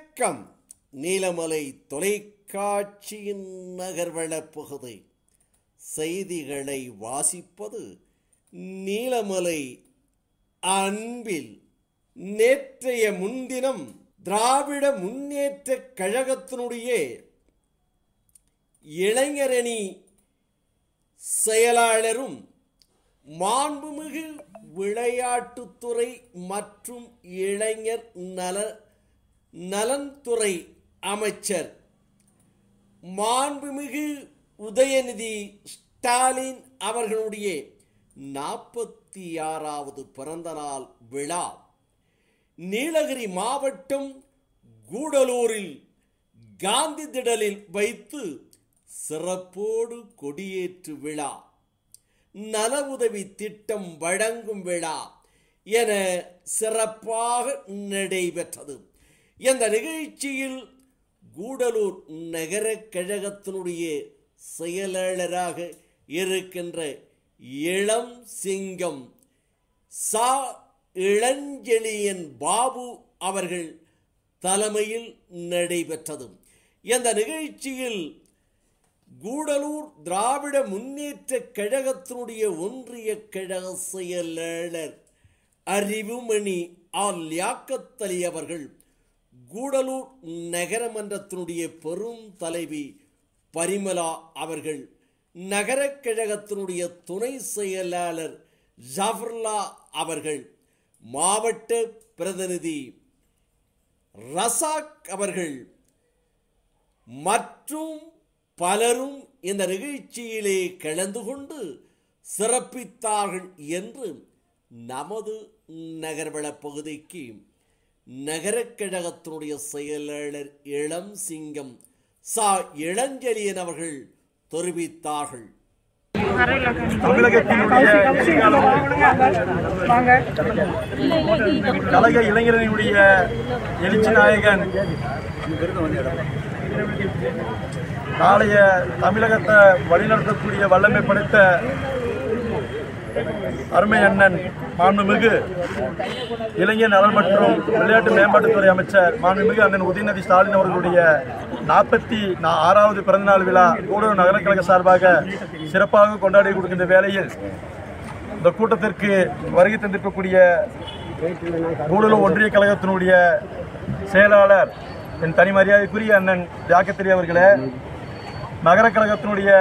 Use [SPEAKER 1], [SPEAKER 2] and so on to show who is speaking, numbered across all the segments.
[SPEAKER 1] வணக்கம் நீலமலை தொலைக்காட்சியின் நகர்வள பகுதி செய்திகளை வாசிப்பது நீலமலை அன்பில் நேற்றைய முன்தினம் திராவிட முன்னேற்றக் கழகத்தினுடைய இளைஞரணி செயலாளரும் மாண்புமிகு விளையாட்டுத்துறை மற்றும் இளைஞர் நல நலன்துறை அமைச்சர் மாண்புமிகு உதயநிதி ஸ்டாலின் அவர்களுடைய நாற்பத்தி ஆறாவது பிறந்தநாள் விழா நீலகிரி மாவட்டம் கூடலூரில் காந்தி திடலில் வைத்து சிறப்போடு கொடியேற்று விழா நல உதவி திட்டம் வழங்கும் விழா என சிறப்பாக நடைபெற்றது இந்த நிகழ்ச்சியில் கூடலூர் நகர கழகத்தினுடைய செயலாளராக இருக்கின்ற இளம் சிங்கம் சா இளஞ்செழியன் பாபு அவர்கள் தலைமையில் நடைபெற்றது இந்த நிகழ்ச்சியில் கூடலூர் திராவிட முன்னேற்ற கழகத்தினுடைய ஒன்றிய கழக செயலாளர் அறிவுமணி ஆல் லியாக்கத்தலி அவர்கள் கூடலூர் நகரமன்றத்தினுடைய பெரும் தலைவி பரிமலா அவர்கள் நகரக் கழகத்தினுடைய துணை செயலாளர் ஜஃபர்லா அவர்கள் மாவட்ட பிரதிநிதி ரசாக் அவர்கள் மற்றும் பலரும் இந்த நிகழ்ச்சியிலே கலந்து கொண்டு சிறப்பித்தார்கள் என்று நமது நகர்வள பகுதிக்கு நகரக் கழகத்தினுடைய செயலாளர் இளம் சிங்கம் சா இளஞ்செழியன் அவர்கள் தெரிவித்தார்கள்
[SPEAKER 2] தமிழகத்தினுடைய எதிர்காலம் கழக இளைஞரனுடைய எழுச்சி நாயகன் நாளைய தமிழகத்தை வழிநடத்தக்கூடிய வல்லமை படைத்த அருமை அண்ணன் மாண்புமிகு இளைஞர் நலன் மற்றும் விளையாட்டு மேம்பாட்டுத்துறை அமைச்சர் மாண்புமிகு அண்ணன் உதயநிதி ஸ்டாலின் அவர்களுடைய நாற்பத்தி ஆறாவது பிறந்தநாள் விழா கூடலூர் நகரக்கழக சார்பாக சிறப்பாக கொண்டாடி கொடுக்கின்ற வேளையில் இந்த கூட்டத்திற்கு வருகை தந்திருக்கக்கூடிய கூடலூர் ஒன்றிய கழகத்தினுடைய செயலாளர் என் தனி மரியாதைக்குரிய அண்ணன் தியாகத்திரி அவர்களே நகர கழகத்தினுடைய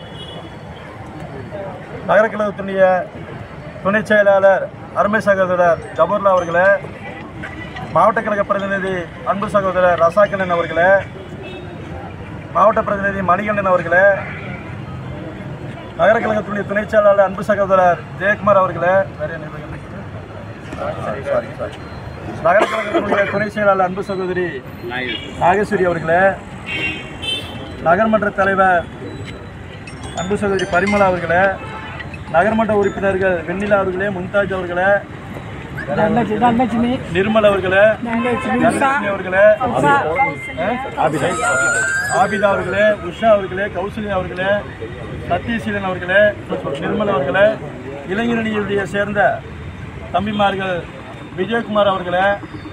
[SPEAKER 2] நகர கழகத்தினுடைய துணை செயலாளர் அருமை சகோதரர் ஜபர்லா அவர்களே மாவட்ட கழக பிரதிநிதி அன்பு சகோதரர் ரசாக்கண்ணன் அவர்களே மாவட்ட பிரதிநிதி மணிகண்டன் அவர்களே நகர கழகத்துடைய துணை செயலாளர் அன்பு சகோதரர் ஜெயக்குமார் அவர்களே வேற என்ன நிர்வாகிகள்? Sorry, sorry. நகர கழகத்தினுடைய துணை செயலாளர் அன்பு சகோதரி நாகேஸ்வரி அவர்களே நகர்மன்ற தலைவர் அன்பு சகோதரி பரிமளா அவர்களே நகர்மன்ற உறுப்பினர்கள் வெண்ணிலா அவர்களே மும்தாஜ் அவர்களே நிர்மல் அவர்களே தனலட்சுமி அவர்களே ஆபிதா அவர்களே உஷா அவர்களே கௌசல்யா அவர்களே சத்யசீலன் அவர்களே நிர்மல் அவர்களே இளைஞரணியுடைய சேர்ந்த தம்பிமார்கள் விஜயகுமார் அவர்களே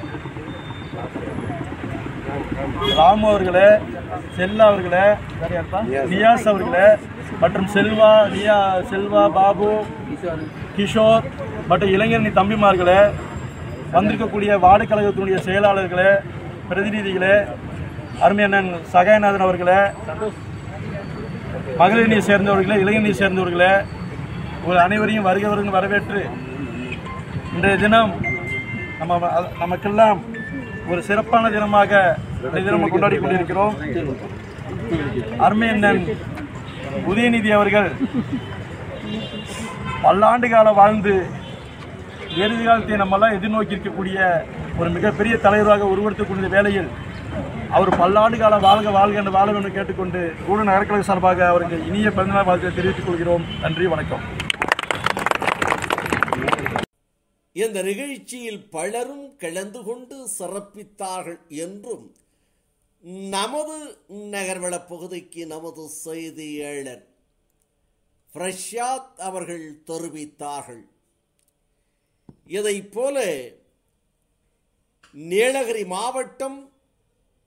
[SPEAKER 2] ராமு அவர்களே செல்லா அவர்களே வேற யாருப்பா? நியாஸ் அவர்களே மற்றும் செல்வா நியா செல்வா பாபு கிஷோர் மற்றும் இளைஞரணி தம்பிமார்களே வந்திருக்கக்கூடிய வார்டு கழகத்தினுடைய செயலாளர்களே பிரதிநிதிகளே அருமையண்ணன் சகாயநாதன் அவர்களே மகளிரணியை சேர்ந்தவர்களே இளைஞரணியை சேர்ந்தவர்களே உங்கள் அனைவரையும் வருக வருங்க வரவேற்று இன்றைய தினம் நம்ம நமக்கெல்லாம் ஒரு சிறப்பான தினமாக இந்த தினம் கொண்டாடி கொண்டிருக்கிறோம் அருமையண்ணன் உதயநிதி அவர்கள் பல்லாண்டு காலம் வாழ்ந்து இறுதி காலத்தை நம்மெல்லாம் எதிர்நோக்கி இருக்கக்கூடிய ஒரு மிகப்பெரிய தலைவராக உருவெடுத்துக்கூடிய வேளையில் அவர் பல்லாண்டு காலம் வாழ்க வாழ்க என்று வாழ வேண்டும் கேட்டுக்கொண்டு கூட நகரக்கழக சார்பாக அவருக்கு இனிய பிறந்தநாள் வாழ்த்தை தெரிவித்துக் கொள்கிறோம் நன்றி வணக்கம்
[SPEAKER 1] இந்த நிகழ்ச்சியில் பலரும் கலந்து கொண்டு சிறப்பித்தார்கள் என்றும் நமது நகர்வள பகுதிக்கு நமது செய்தியாளர் பிரஷாத் அவர்கள் தெரிவித்தார்கள் இதைப் போல நீலகிரி மாவட்டம்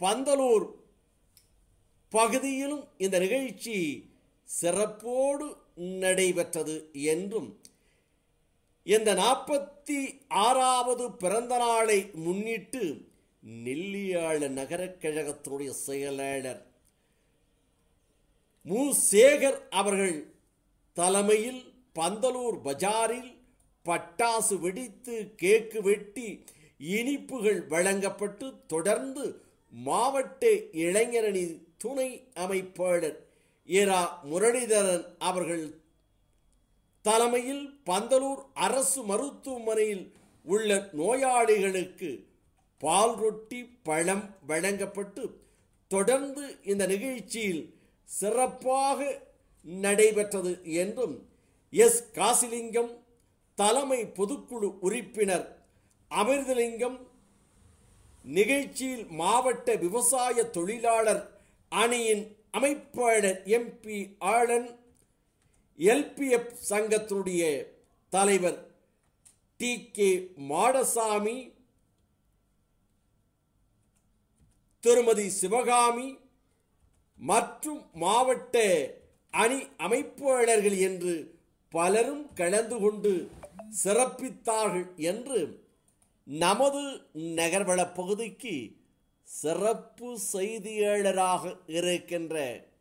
[SPEAKER 1] பந்தலூர் பகுதியிலும் இந்த நிகழ்ச்சி சிறப்போடு நடைபெற்றது என்றும் இந்த நாற்பத்தி ஆறாவது பிறந்த நாளை முன்னிட்டு நெல்லியாள நகரக் கழகத்தினுடைய செயலாளர் மு சேகர் அவர்கள் தலைமையில் பந்தலூர் பஜாரில் பட்டாசு வெடித்து கேக்கு வெட்டி இனிப்புகள் வழங்கப்பட்டு தொடர்ந்து மாவட்ட இளைஞரணி துணை அமைப்பாளர் இரா முரளிதரன் அவர்கள் தலைமையில் பந்தலூர் அரசு மருத்துவமனையில் உள்ள நோயாளிகளுக்கு பால் ரொட்டி பழம் வழங்கப்பட்டு தொடர்ந்து இந்த நிகழ்ச்சியில் சிறப்பாக நடைபெற்றது என்றும் எஸ் காசிலிங்கம் தலைமை பொதுக்குழு உறுப்பினர் அமிர்தலிங்கம் நிகழ்ச்சியில் மாவட்ட விவசாய தொழிலாளர் அணியின் அமைப்பாளர் எம்பி ஆளன் எல்பிஎஃப் சங்கத்தினுடைய தலைவர் டி கே மாடசாமி திருமதி சிவகாமி மற்றும் மாவட்ட அணி அமைப்பாளர்கள் என்று பலரும் கலந்து கொண்டு சிறப்பித்தார்கள் என்று நமது நகர்வள பகுதிக்கு சிறப்பு செய்தியாளராக இருக்கின்ற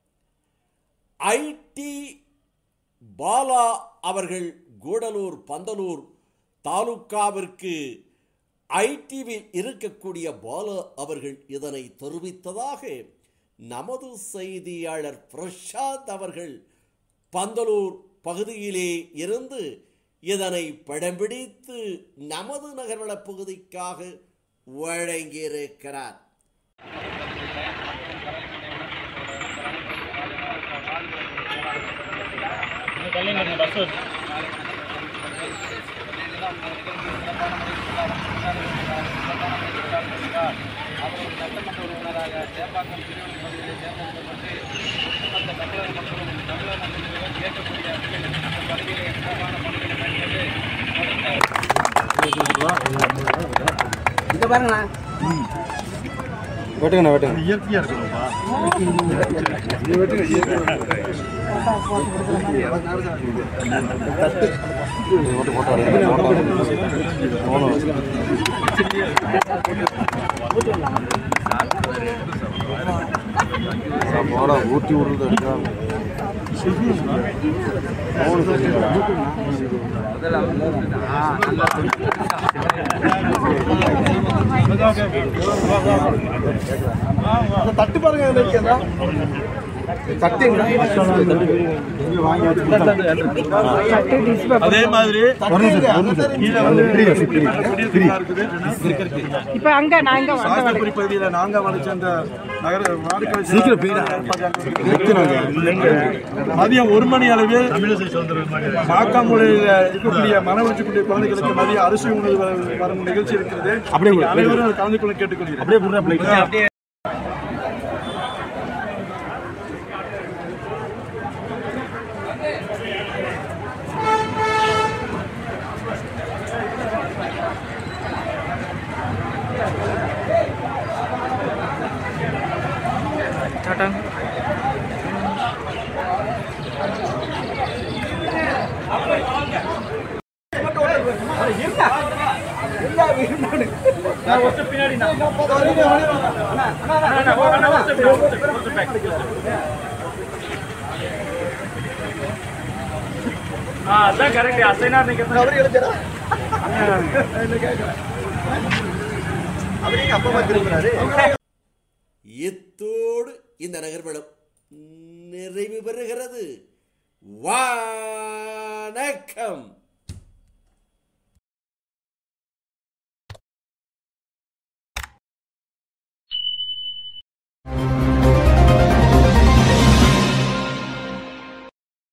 [SPEAKER 1] ஐடி பாலா அவர்கள் கூடலூர் பந்தலூர் தாலுக்காவிற்கு ஐடிவில் இருக்கக்கூடிய பாலா அவர்கள் இதனை தெரிவித்ததாக நமது செய்தியாளர் பிரசாத் அவர்கள் பந்தலூர் பகுதியிலே இருந்து இதனை படம் பிடித்து நமது நகர்வள பகுதிக்காக வழங்கியிருக்கிறார்
[SPEAKER 3] அவர்கள் சட்டமன்ற உறுப்பினராக சேப்பாக்கம் பிரிவு பகுதியில் தேர்ந்தெடுக்கப்பட்டு ஒட்டுமொத்த தமிழக மக்களும் தமிழக மக்களும் கேட்கக்கூடிய அந்த பதவியிலே சிறப்பான பணிகளை மேற்கொண்டு
[SPEAKER 4] இங்க பாருங்கண்ணா
[SPEAKER 5] வெட்டுங்கண்ணா வெட்டுங்க
[SPEAKER 2] இயற்கையா இருக்கணும்பா
[SPEAKER 5] ஓட்டு போட்டு போட ஊட்டி விடுறது எடுக்கிறாங்க
[SPEAKER 2] தட்டு பாருங்க இதுல இருக்கேன்
[SPEAKER 5] தட்டுங்க
[SPEAKER 2] அதே மாதிரி கீழே வந்து குடியிருப்புகளா இருக்குது
[SPEAKER 6] இப்ப அங்க நான் இங்க வந்த
[SPEAKER 2] சாஸ்திரபுரி பகுதியில் நாங்க வளைச்ச அந்த நகர வாடிக்கை
[SPEAKER 5] சீக்கிரம் போயிடா.
[SPEAKER 2] மதியம் ஒரு மணி அளவில் மாக்காமொழியில் இருக்கக்கூடிய மன வச்சுக்கூடிய குழந்தைகளுக்கு மதிய அரிசி உணவு வ- வரும் நிகழ்ச்சி இருக்கிறது
[SPEAKER 5] அப்படியே
[SPEAKER 2] நீங்கள் அனைவரும் அதில் கலந்து கொள்ள கேட்டுக்கொள்கிறேன்
[SPEAKER 5] அப்படியே
[SPEAKER 6] டாடா
[SPEAKER 2] அதான் கரெக்ட் அசைனா
[SPEAKER 1] இத்தோடு இந்த நகர்வளம் நிறைவு பெறுகிறது வணக்கம்